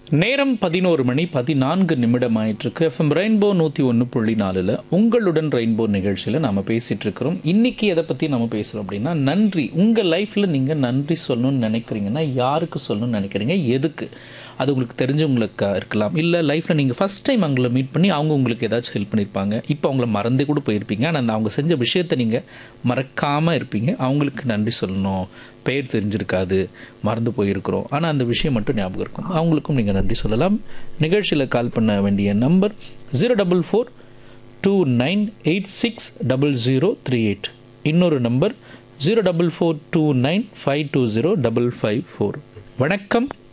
நேரம் பதினோரு மணி பதினான்கு நிமிடம் ஆயிட்டிருக்கு எஃப்எம் ரெயின்போ நூற்றி ஒன்று புள்ளி நாலில் உங்களுடன் ரெயின்போ நிகழ்ச்சியில் நாம் பேசிகிட்டு இருக்கிறோம் இன்றைக்கி எதை பற்றி நம்ம பேசுகிறோம் அப்படின்னா நன்றி உங்கள் லைஃப்பில் நீங்கள் நன்றி சொல்லணும்னு நினைக்கிறீங்கன்னா யாருக்கு சொல்லணும்னு நினைக்கிறீங்க எதுக்கு அது உங்களுக்கு தெரிஞ்சவங்களுக்கு இருக்கலாம் இல்லை லைஃப்பில் நீங்கள் ஃபஸ்ட் டைம் அவங்கள மீட் பண்ணி அவங்க உங்களுக்கு ஏதாச்சும் ஹெல்ப் பண்ணியிருப்பாங்க இப்போ அவங்கள மறந்தே கூட போயிருப்பீங்க ஆனால் அந்த அவங்க செஞ்ச விஷயத்தை நீங்கள் மறக்காமல் இருப்பீங்க அவங்களுக்கு நன்றி சொல்லணும் பெயர் தெரிஞ்சிருக்காது மறந்து போயிருக்கிறோம் ஆனால் அந்த விஷயம் மட்டும் ஞாபகம் இருக்கும் அவங்களுக்கும் நீங்கள் நன்றி சொல்லலாம் நிகழ்ச்சியில் கால் பண்ண வேண்டிய number zero double four two nine eight six double zero three eight இன்னொரு number zero double four two nine five two zero double five four வணக்கம்